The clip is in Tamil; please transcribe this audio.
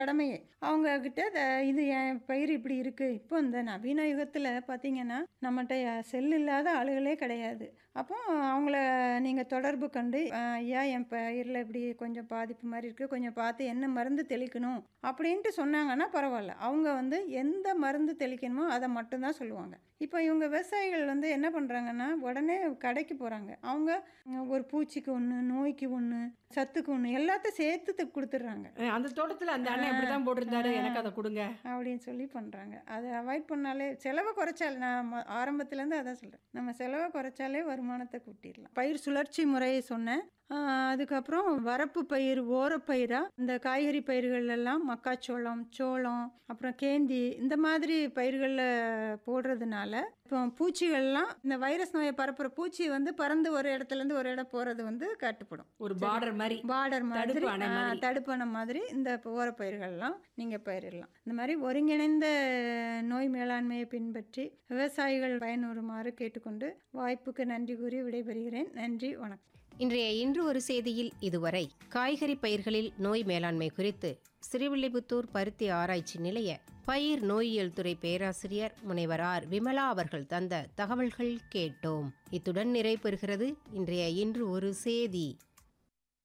கடமையே அவங்க கிட்ட த- இது என் பயிர் இப்படி இருக்கு இப்போ இந்த நவீன யுகத்தில் பார்த்தீங்கன்னா நம்மகிட்ட செல் இல்லாத ஆளுகளே கிடையாது அப்போ அவங்கள நீங்கள் தொடர்பு கண்டு "அஹ், ஐயா என் பயிரில் இப்படி கொஞ்சம் பாதிப்பு மாதிரி இருக்குது கொஞ்சம் பார்த்து என்ன மருந்து தெளிக்கணும் அப்படின்ட்டு சொன்னாங்கன்னா பரவாயில்ல அவங்க வந்து எந்த மருந்து தெளிக்கணுமோ அதை மட்டும்தான் சொல்லுவாங்க இப்போ இவங்க விவசாயிகள் வந்து என்ன பண்ணுறாங்கன்னா உடனே கடைக்கு போகிறாங்க அவங்க உம், ஒரு பூச்சிக்கு ஒன்று நோய்க்கு ஒன்று சத்துக்கு ஒன்று எல்லாத்தையும் சேர்த்து து- கொடுத்துட்றாங்க அஹ் அந்த தோட்டத்துல அந்த அண்ணன் இப்படி தான் போட்டிருந்தாரு எனக்கு அதை கொடுங்க அப்படின்னு சொல்லி பண்ணுறாங்க அதை அவாய்ட் பண்ணாலே செலவை குறைச்சால் நான் ம- ஆரம்பத்துலேருந்து அதான் சொல்கிறேன் நம்ம செலவை குறைச்சாலே வருமானத்தை கூட்டிடலாம் பயிர் சுழற்சி முறையை சொன்னேன் ஆஹ் அதுக்கப்புறம் வரப்பு பயிர் ஓரப்பயிராக இந்த காய்கறி பயிர்கள் எல்லாம் மக்காச்சோளம் சோளம் அப்புறம் கேந்தி இந்த மாதிரி பயிர்களில் போடுறதுனால இப்போ பூச்சிகள்லாம் இந்த வைரஸ் நோயை பரப்புகிற பூச்சி வந்து பறந்து ஒரு இடத்துலேருந்து ஒரு இடம் போகிறது வந்து கட்டுப்படும் ஒரு பார்டர் மாதிரி பார்டர் மாதிரி தடுப்பு அணை ஆ, மாதிரி. தடுப்பு அணை மாதிரி இந்த ஓரப்பயிர்கள்லாம் நீங்கள் பயிரிடலாம் இந்த மாதிரி ஒருங்கிணைந்த நோய் மேலாண்மையை பின்பற்றி விவசாயிகள் பயனுறுமாறு கேட்டுக்கொண்டு வாய்ப்புக்கு நன்றி கூறி விடைபெறுகிறேன் நன்றி வணக்கம் இன்றைய இன்று ஒரு செய்தியில் இதுவரை காய்கறி பயிர்களில் நோய் மேலாண்மை குறித்து ஸ்ரீவில்லிபுத்தூர் பருத்தி ஆராய்ச்சி நிலைய பயிர் நோயியல் துறை பேராசிரியர் முனைவர் ஆர் விமலா அவர்கள் தந்த தகவல்கள் கேட்டோம் இத்துடன் நிறைவு பெறுகிறது இன்றைய இன்று ஒரு செய்தி